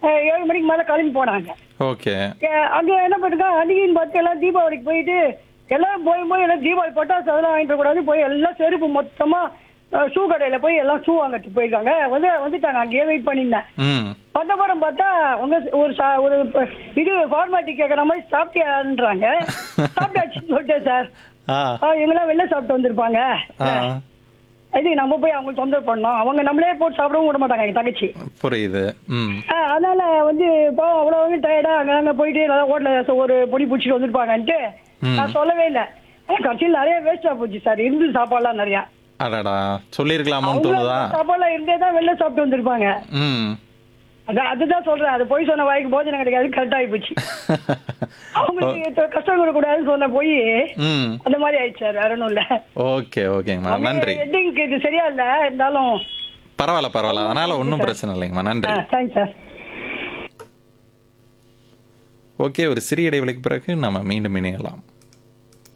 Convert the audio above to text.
அஹ், ஏழு மணிக்கு மேல கிளம்பி போனாங்க ஓகே அஹ், அங்க என்ன பண்ணிருக்காங்க அன்னைக்குன்னு பார்த்து எல்லாம் தீபாவளிக்கு போயிட்டு எல்லாம் போய் போய் எல்லாம் தீபாவளி பட்டாசு அதெல்லாம் வாங்கிட்டு கூடாது போய் எல்லாம் செருப்பு மொத்தமா ஷூ கடையில போய் எல்லாம் ஷூ வாங்கிட்டு போயிருக்காங்க வந்து வந்துட்டாங்க அங்கேயே வெயிட் பண்ணியிருந்தேன் ம் வந்த படம் பார்த்தா உங்க ஒரு சா- ஒரு ப- இது ஃபார்மாலிட்டி கேட்குற மாதிரி சாப்பிட்டியான்றாங்க சாப்பிட்டாச்சுன்னு சொல்லிட்டேன் சார் ஆ ஆ, இவங்கெல்லாம் வெளில சாப்பிட்டு வந்திருப்பாங்க ஆ இது நம்ம போய் அவங்க தொந்தரவு பண்ணோம் அவங்க நம்மளே போட்டு சாப்பிடவும் விட மாட்டாங்க எங்க தங்கச்சி புரியுது ம் ஆ, அதனால வந்து இப்போ அவ்வளோ டயர்டா அங்க அங்க போயிட்டு நல்லா ஹோட்டல ஒரு பொடி பிடிச்சிட்டு வந்திருப்பாங்கன்ட்டு ம். நான் சொல்லவே இல்லை கட்சியில் நிறைய வேஸ்டா போச்சு சார் இருந்து சாப்பாடுலாம் நிறையா அடடா சொல்லியிருக்கலாமோன்னு அவங்க தோணுதா சாப்பாடுலாம் இருந்தே தான் வெளில சாப்பிட்டு வந்திருப்பாங்க ம் அதான் அதுதான் சொல்றேன் அது போய் சொன்ன வாய்க்கு போஜனம் கிடைக்காது கரெக்ட் ஆகி போச்சு அவங்களுக்கு இப்ப கஷ்டம் கொடுக்கூடாதுன்னு சொன்ன போய் ம் அந்த மாதிரி ஆயிடுச்சு சார் வேற ஒன்றும் இல்லை ஓகே ஓகேங்கம்மா நன்றி எட்டிங்க்கு இது சரியா இல்லை இருந்தாலும் பரவாயில்ல பரவாயில்ல அதனால ஒன்றும் பிரச்சனை இல்லைங்கம்மா நன்றி தேங்க்ஸ் சார் ஓகே ஒரு சிறிய இடைவெளிக்கு பிறகு நம்ம மீண்டும் இணையலாம்